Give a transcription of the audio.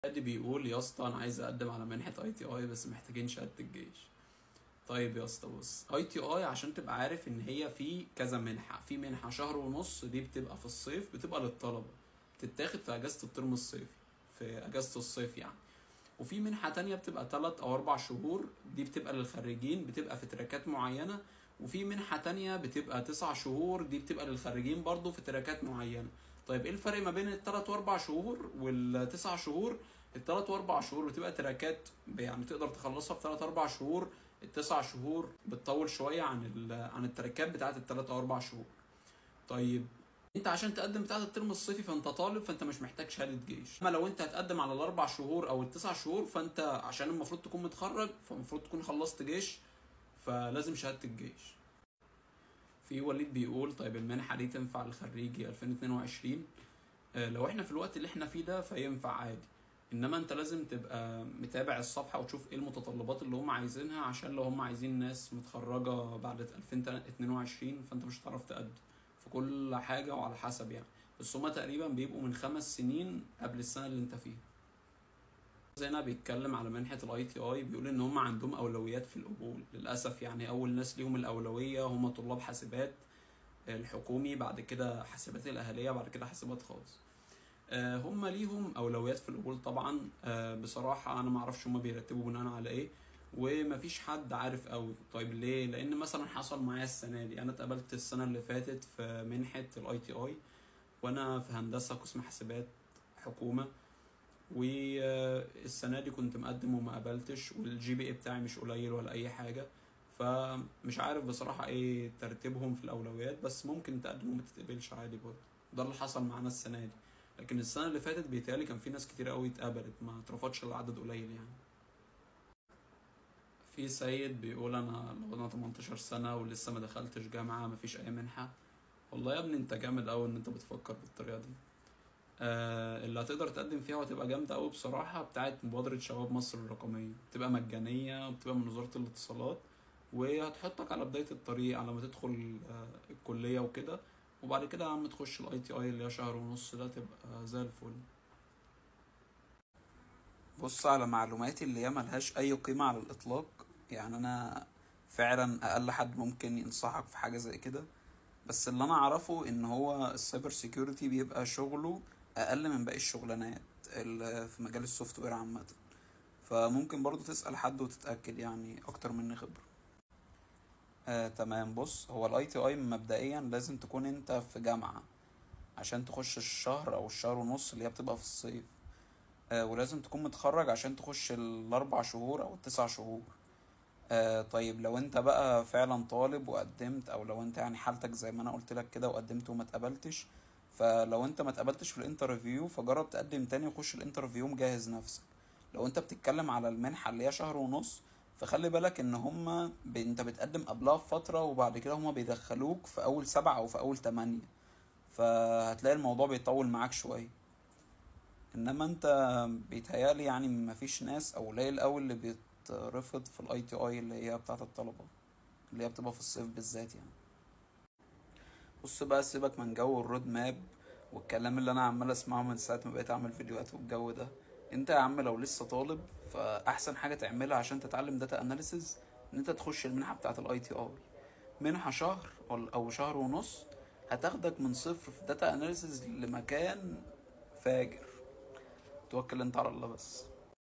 حد بيقول يا اسطى انا عايز اقدم على منحه اي تي اي بس محتاجين شهاده الجيش طيب يا اسطى بص اي تي اي عشان تبقى عارف ان هي في كذا منحه في منحه شهر ونص دي بتبقى في الصيف بتبقى للطلبه بتتاخد في اجازه الترم الصيفي في اجازه الصيف يعني وفي منحه تانية بتبقى 3 او 4 شهور دي بتبقى للخريجين بتبقى في تراكات معينه وفي منحه تانية بتبقى 9 شهور دي بتبقى للخريجين برضو في تراكات معينه طيب ايه الفرق ما بين الثلاث واربع شهور والتسع شهور الثلاث واربع شهور بتبقى تراكات يعني تقدر تخلصها في ثلاث اربع شهور التسع شهور بتطول شويه عن ال- عن التراكات بتاعت الثلاث او اربع شهور طيب انت عشان تقدم بتاعت الترم الصيفي فانت طالب فانت مش محتاج شهاده جيش اما لو انت هتقدم على الاربع شهور او التسع شهور فانت عشان المفروض تكون متخرج فالمفروض تكون خلصت جيش فلازم شهاده الجيش في وليد بيقول طيب المنحه دي تنفع لخريجي 2022 آه، لو احنا في الوقت اللي احنا فيه ده فينفع عادي انما انت لازم تبقى متابع الصفحه وتشوف ايه المتطلبات اللي هم عايزينها عشان لو هم عايزين ناس متخرجه بعد 2022 فانت مش هتعرف تقدم في كل حاجه وعلى حسب يعني بس هما تقريبا بيبقوا من خمس سنين قبل السنه اللي انت فيها زينا بيتكلم على منحة الاي تي اي بيقول ان هم عندهم اولويات في القبول للاسف يعني اول ناس ليهم الاولوية هم طلاب حاسبات الحكومي بعد كده حاسبات الاهلية بعد كده حاسبات خاص آه، هم ليهم اولويات في القبول طبعا آه، بصراحة انا معرفش هم بيرتبوا بناء على ايه ومفيش حد عارف قوي طيب ليه لان مثلا حصل معايا السنة دي انا اتقبلت السنة اللي فاتت في منحة الاي تي اي وانا في هندسة قسم حاسبات حكومة والسنه دي كنت مقدم وما قبلتش والجي بي اي بتاعي مش قليل ولا اي حاجه فمش عارف بصراحه ايه ترتيبهم في الاولويات بس ممكن تقدم وما تتقبلش عادي برضه ده اللي حصل معانا السنه دي لكن السنه اللي فاتت بيتهيألي كان في ناس كتير قوي اتقبلت ما اترفضش الا عدد قليل يعني في سيد بيقول انا لو انا 18 سنه ولسه ما دخلتش جامعه مفيش اي منحه والله يا ابني انت جامد قوي ان انت بتفكر بالطريقه دي آه، اللي هتقدر تقدم فيها وهتبقى جامدة أوي بصراحة بتاعت مبادرة شباب مصر الرقمية بتبقى مجانية وبتبقى من وزارة الاتصالات وهتحطك على بداية الطريق على ما تدخل آه، الكلية وكده وبعد كده يا عم تخش الاي تي اي اللي هي شهر ونص ده تبقى زي الفل بص على معلوماتي اللي هي ملهاش أي قيمة على الإطلاق يعني أنا فعلا أقل حد ممكن ينصحك في حاجة زي كده بس اللي أنا أعرفه إن هو السايبر سيكيورتي بيبقى شغله اقل من باقي الشغلانات اللي في مجال السوفت وير عامه فممكن برضو تسال حد وتتاكد يعني اكتر مني خبره آه تمام بص هو الاي تي اي مبدئيا لازم تكون انت في جامعه عشان تخش الشهر او الشهر ونص اللي هي بتبقى في الصيف آه ولازم تكون متخرج عشان تخش الاربع شهور او التسع شهور آه طيب لو انت بقى فعلا طالب وقدمت او لو انت يعني حالتك زي ما انا قلت لك كده وقدمت وما اتقبلتش فلو انت ما اتقبلتش في الانترفيو فجرب تقدم تاني وخش الانترفيو مجهز نفسك لو انت بتتكلم على المنحة اللي هي شهر ونص فخلي بالك ان هما ب... انت بتقدم قبلها بفترة وبعد كده هما بيدخلوك في اول سبعة او في اول تمانية فهتلاقي الموضوع بيطول معاك شوية انما انت بيتهيألي يعني مفيش ناس او قليل اوي اللي بيترفض في الاي تي اي اللي هي بتاعة الطلبة اللي هي بتبقى في الصيف بالذات يعني بص بقى سيبك من جو الرود ماب والكلام اللي انا عمال اسمعه من ساعه ما بقيت اعمل فيديوهات والجو ده انت يا عم لو لسه طالب فاحسن حاجه تعملها عشان تتعلم داتا اناليسز ان انت تخش المنحه بتاعه الاي تي اي منحه شهر او شهر ونص هتاخدك من صفر في داتا اناليسز لمكان فاجر توكل انت على الله بس